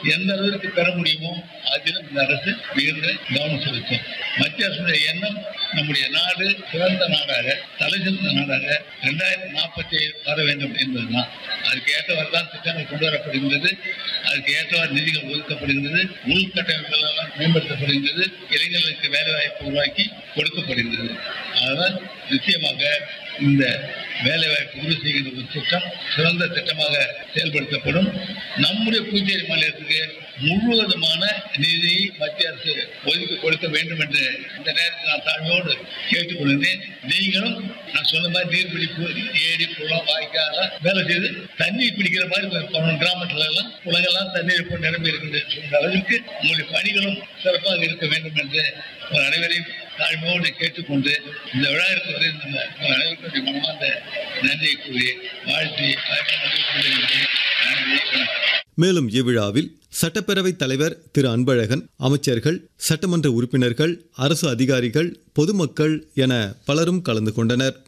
எந்த அளவிற்கு பெற முடியுமோ அதிலும் இந்த அரசு மிகுந்த கவனம் செலுத்தும் மத்திய அரசுடைய எண்ணம் நம்முடைய நாடு சிறந்த நாடாக தலை சிறந்த நாடாக இரண்டாயிரத்தி நாற்பத்தி ஏழு வர வேண்டும் என்பதுதான் அதுக்கு ஏற்றவாறு தான் திட்டங்கள் கொண்டு வரப்படுகின்றது அதுக்கு ஏற்றவாறு நிதிகள் ஒதுக்கப்படுகின்றது உள்கட்டமைப்புகள் எல்லாம் மேம்படுத்தப்படுகின்றது இளைஞர்களுக்கு வேலை வாய்ப்பு உருவாக்கி கொடுக்கப்படுகின்றது அதனால் நிச்சயமாக இந்த வேலைவாய்ப்பு உறுதி செய்கின்ற ஒரு திட்டம் சிறந்த திட்டமாக செயல்படுத்தப்படும் நம்முடைய புதுச்சேரி மாநிலத்துக்கு முழுவதுமான நிதியை மத்திய அரசு ஒதுக்கி கொடுக்க வேண்டும் என்று இந்த நேரத்தில் நான் தாழ்மையோடு கேட்டுக்கொள்கிறேன் நீங்களும் நான் சொன்ன மாதிரி நீர்பிடிப்பு ஏரி குளம் வாய்க்கால வேலை செய்து தண்ணீர் பிடிக்கிற மாதிரி பண்ணணும் கிராமத்துல எல்லாம் உலகெல்லாம் தண்ணீர் இப்போ நிரம்பி இருக்கின்ற சொல்ற அளவிற்கு உங்களுடைய பணிகளும் சிறப்பாக இருக்க வேண்டும் என்று ஒரு அனைவரையும் தாழ்மையோடு கேட்டுக்கொண்டு இந்த விழாவிற்கு வருகின்ற உங்கள் அனைவருக்கும் மனமார்ந்த நன்றியை கூறி வாழ்த்தி வாய்ப்பு நன்றி கூறுகின்றேன். நன்றி வணக்கம் மேலும் இவ்விழாவில் சட்டப்பேரவைத் தலைவர் திரு அன்பழகன் அமைச்சர்கள் சட்டமன்ற உறுப்பினர்கள் அரசு அதிகாரிகள் பொதுமக்கள் என பலரும் கலந்து கொண்டனர்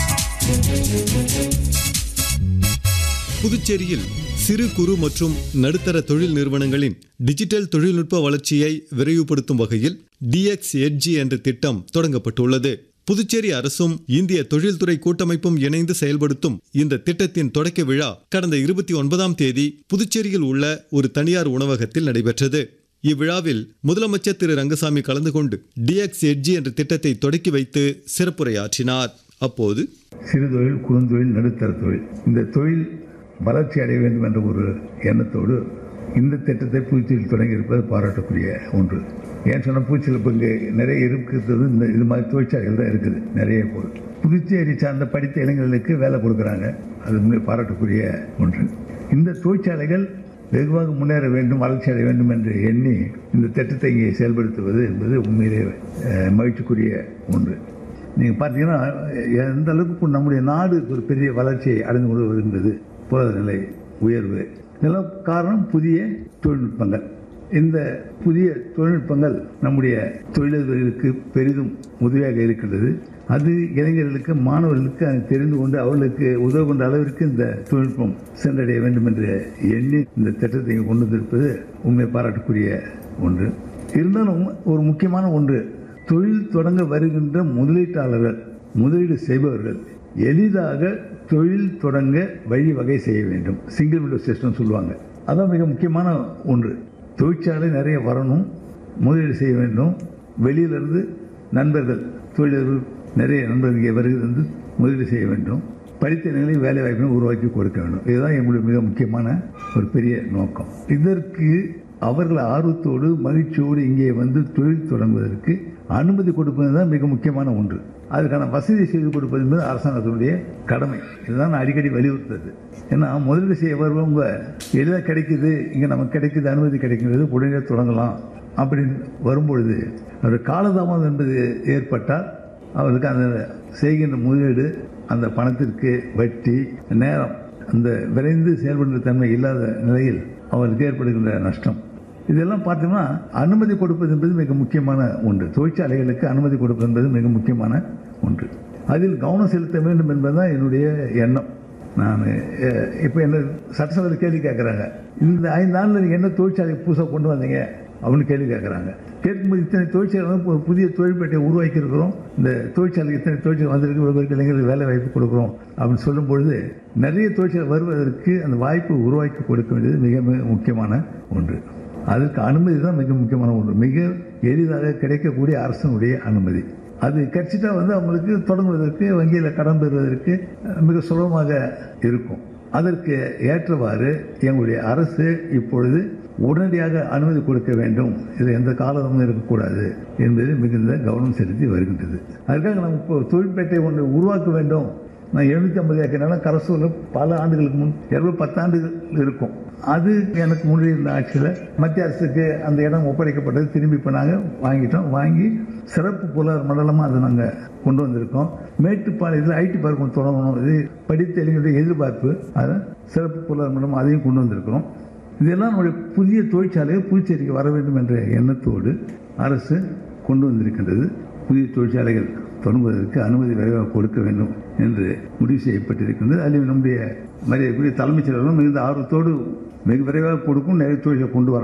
புதுச்சேரியில் சிறு குறு மற்றும் நடுத்தர தொழில் நிறுவனங்களின் டிஜிட்டல் தொழில்நுட்ப வளர்ச்சியை விரைவுபடுத்தும் வகையில் டிஎக்ஸ் எட்ஜி என்ற திட்டம் தொடங்கப்பட்டுள்ளது புதுச்சேரி அரசும் இந்திய தொழில்துறை கூட்டமைப்பும் இணைந்து செயல்படுத்தும் இந்த திட்டத்தின் தொடக்க விழா கடந்த இருபத்தி ஒன்பதாம் தேதி புதுச்சேரியில் உள்ள ஒரு தனியார் உணவகத்தில் நடைபெற்றது இவ்விழாவில் முதலமைச்சர் திரு ரங்கசாமி கலந்து கொண்டு டிஎக்ஸ் எட்ஜி என்ற திட்டத்தை தொடக்கி வைத்து சிறப்புரையாற்றினார் அப்போது சிறு தொழில் குறுந்தொழில் நடுத்தர தொழில் இந்த தொழில் வளர்ச்சி அடைய வேண்டும் என்ற ஒரு எண்ணத்தோடு இந்த திட்டத்தை புதுச்சேரியில் தொடங்கி இருப்பது பாராட்டக்கூடிய ஒன்று ஏன் சொன்ன புதுச்சேரியில் இப்போ இங்கே நிறைய இருக்கிறது இந்த இது மாதிரி தொழிற்சாலைகள் தான் இருக்குது நிறைய போல் புதுச்சேரி சார்ந்த படித்த இளைஞர்களுக்கு வேலை கொடுக்குறாங்க அது உண்மை பாராட்டக்கூடிய ஒன்று இந்த தொழிற்சாலைகள் வெகுவாக முன்னேற வேண்டும் வளர்ச்சி அடைய வேண்டும் என்று எண்ணி இந்த திட்டத்தை இங்கே செயல்படுத்துவது என்பது உண்மையிலே அஹ், மகிழ்ச்சிக்குரிய ஒன்று நீங்கள் பார்த்தீங்கன்னா எந்த அளவுக்கு இப்போ நம்முடைய நாடு ஒரு பெரிய வளர்ச்சியை அடைந்து கொண்டு வருகின்றது பொருளாதார நிலை உயர்வு இதெல்லாம் காரணம் புதிய தொழில்நுட்பங்கள் இந்த புதிய தொழில்நுட்பங்கள் நம்முடைய தொழிலதிபர்களுக்கு பெரிதும் உதவியாக இருக்கின்றது அது இளைஞர்களுக்கு மாணவர்களுக்கு அது தெரிந்து கொண்டு அவர்களுக்கு உதவுகின்ற அளவிற்கு இந்த தொழில்நுட்பம் சென்றடைய வேண்டும் என்று எண்ணி இந்த திட்டத்தை இங்கே கொண்டு வந்திருப்பது உண்மை பாராட்டக்கூடிய ஒன்று இருந்தாலும் ஒரு முக்கியமான ஒன்று தொழில் தொடங்க வருகின்ற முதலீட்டாளர்கள் முதலீடு செய்பவர்கள் எளிதாக தொழில் தொடங்க வழிவகை செய்ய வேண்டும் சிங்கிள் விண்டோ சிஸ்டம் சொல்லுவாங்க அதான் மிக முக்கியமான ஒன்று தொழிற்சாலை நிறைய வரணும் முதலீடு செய்ய வேண்டும் வெளியிலிருந்து நண்பர்கள் தொழிலர்கள் நிறைய நண்பர்கள் இங்கே வருகிறது வந்து முதலீடு செய்ய வேண்டும் படித்த நிலையில் வேலை வாய்ப்பை உருவாக்கி கொடுக்க வேண்டும் இதுதான் எங்களுடைய மிக முக்கியமான ஒரு பெரிய நோக்கம் இதற்கு அவர்கள் ஆர்வத்தோடு மகிழ்ச்சியோடு இங்கே வந்து தொழில் தொடங்குவதற்கு அனுமதி கொடுப்பது தான் மிக முக்கியமான ஒன்று அதுக்கான வசதி செய்து கொடுப்பது என்பது அரசாங்கத்தினுடைய கடமை இதுதான் நான் அடிக்கடி வலியுறுத்துறது ஏன்னா முதலீடு செய்ய வருவவங்க எளிதாக கிடைக்குது இங்கே நமக்கு கிடைக்குது அனுமதி கிடைக்கிறது உடனே தொடங்கலாம் அப்படின்னு வரும்பொழுது ஒரு காலதாமதம் என்பது ஏற்பட்டால் அவருக்கு அந்த செய்கின்ற முதலீடு அந்த பணத்திற்கு வட்டி நேரம் அந்த விரைந்து செயல்படுகிற தன்மை இல்லாத நிலையில் அவருக்கு ஏற்படுகின்ற நஷ்டம் இதெல்லாம் பார்த்தோம்னா அனுமதி கொடுப்பது என்பது மிக முக்கியமான ஒன்று தொழிற்சாலைகளுக்கு அனுமதி கொடுப்பது என்பது மிக முக்கியமான ஒன்று அதில் கவனம் செலுத்த வேண்டும் என்பதுதான் என்னுடைய எண்ணம் நான் இப்போ என்ன சட்டசபையில் கேள்வி கேட்குறாங்க இந்த ஐந்து ஆண்டில் நீங்கள் என்ன தொழிற்சாலை புதுசாக கொண்டு வந்தீங்க அப்படின்னு கேள்வி கேட்குறாங்க கேட்கும்போது இத்தனை தொழிற்சாலை வந்து ஒரு புதிய தொழிற்பேட்டையை உருவாக்கி இருக்கிறோம் இந்த தொழிற்சாலைக்கு இத்தனை தொழிற்சாலை வந்திருக்கு இவ்வளவு பேருக்கு இளைஞர்களுக்கு வேலை வாய்ப்பு கொடுக்குறோம் அப்படின்னு சொல்லும் பொழுது நிறைய தொழிற்சாலை வருவதற்கு அந்த வாய்ப்பு உருவாக்கி கொடுக்க வேண்டியது மிக மிக முக்கியமான ஒன்று அதற்கு அனுமதி தான் மிக முக்கியமான ஒன்று மிக எளிதாக கிடைக்கக்கூடிய அரசனுடைய அனுமதி அது கிடைச்சிட்டா வந்து அவங்களுக்கு தொடங்குவதற்கு வங்கியில் கடன் பெறுவதற்கு மிக சுலபமாக இருக்கும் அதற்கு ஏற்றவாறு எங்களுடைய அரசு இப்பொழுது உடனடியாக அனுமதி கொடுக்க வேண்டும் இது எந்த காலமும் இருக்கக்கூடாது என்பது மிகுந்த கவனம் செலுத்தி வருகின்றது அதுக்காக நம்ம இப்போ தொழிற்பேட்டை ஒன்று உருவாக்க வேண்டும் நான் எழுநூத்தி ஐம்பது ஏக்கர் நிலம் கரசூரில் பல ஆண்டுகளுக்கு முன் இருபது பத்தாண்டுகள் இருக்கும் அது எனக்கு முன்னாடி இருந்த ஆட்சியில் மத்திய அரசுக்கு அந்த இடம் ஒப்படைக்கப்பட்டது திரும்பி இப்போ நாங்கள் வாங்கிட்டோம் வாங்கி சிறப்பு பொருளாதார மண்டலமாக அதை நாங்கள் கொண்டு வந்திருக்கோம் மேட்டுப்பாளையத்தில் ஐடி பார்க் ஒன்று தொடங்கணும் இது படித்த இளைஞருடைய எதிர்பார்ப்பு அதை சிறப்பு பொருளாதார மண்டலம் அதையும் கொண்டு வந்திருக்கிறோம் இதெல்லாம் நம்முடைய புதிய தொழிற்சாலைகள் புதுச்சேரிக்கு வர வேண்டும் என்ற எண்ணத்தோடு அரசு கொண்டு வந்திருக்கின்றது புதிய தொழிற்சாலைகள் தொடங்குவதற்கு அனுமதி விரைவாக கொடுக்க வேண்டும் என்று முடிவு செய்யப்பட்டிருக்கின்றது அதில் நம்முடைய மரியாதைக்குரிய தலைமைச் செயலரும் மிகுந்த ஆர்வத்தோடு மிக விரைவாக கொடுக்கும் நிறைய தொழிலை கொண்டு வர